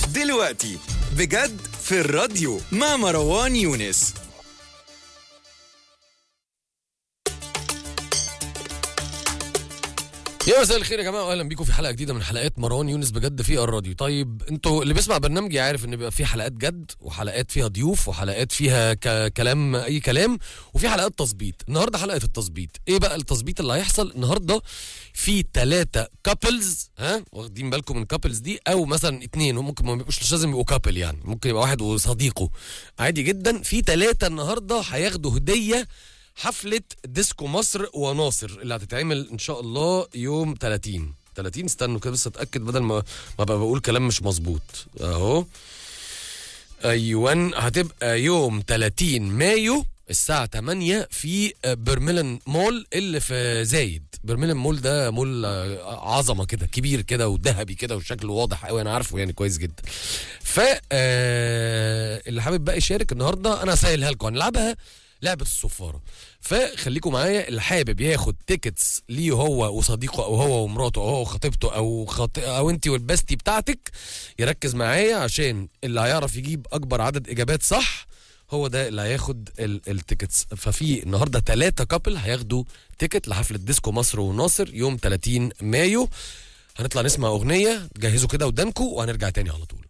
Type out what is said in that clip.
دلوقتي بجد في الراديو مع مروان يونس يا مساء الخير يا جماعه واهلا بيكم في حلقه جديده من حلقات مروان يونس بجد في الراديو طيب انتوا اللي بيسمع برنامجي عارف ان بيبقى في حلقات جد وحلقات فيها ضيوف وحلقات فيها ك- كلام اي كلام وفي حلقات تظبيط النهارده حلقه التظبيط ايه بقى التظبيط اللي هيحصل النهارده في ثلاثه كابلز ها واخدين بالكم من كابلز دي او مثلا اتنين وممكن ما يبقوش مش لازم يبقوا كابل يعني ممكن يبقى واحد وصديقه عادي جدا في ثلاثه النهارده هياخدوا هديه حفلة ديسكو مصر وناصر اللي هتتعمل ان شاء الله يوم 30 30 استنوا كده بس اتاكد بدل ما ما بقى بقول كلام مش مظبوط اهو ايوان هتبقى يوم 30 مايو الساعة 8 في برميلان مول اللي في زايد برميلان مول ده مول آه، عظمة كده كبير كده وذهبي كده وشكله واضح قوي انا عارفه يعني كويس جدا ف آه، اللي حابب بقى يشارك النهارده انا هسهلها لكم هنلعبها لعبة الصفارة فخليكم معايا اللي حابب ياخد تيكتس ليه هو وصديقه او هو ومراته او هو وخطيبته او خط... او انت والبستي بتاعتك يركز معايا عشان اللي هيعرف يجيب اكبر عدد اجابات صح هو ده اللي هياخد ال- التيكتس ففي النهارده ثلاثة كابل هياخدوا تيكت لحفلة ديسكو مصر وناصر يوم 30 مايو هنطلع نسمع اغنية جهزوا كده ودانكم وهنرجع تاني على طول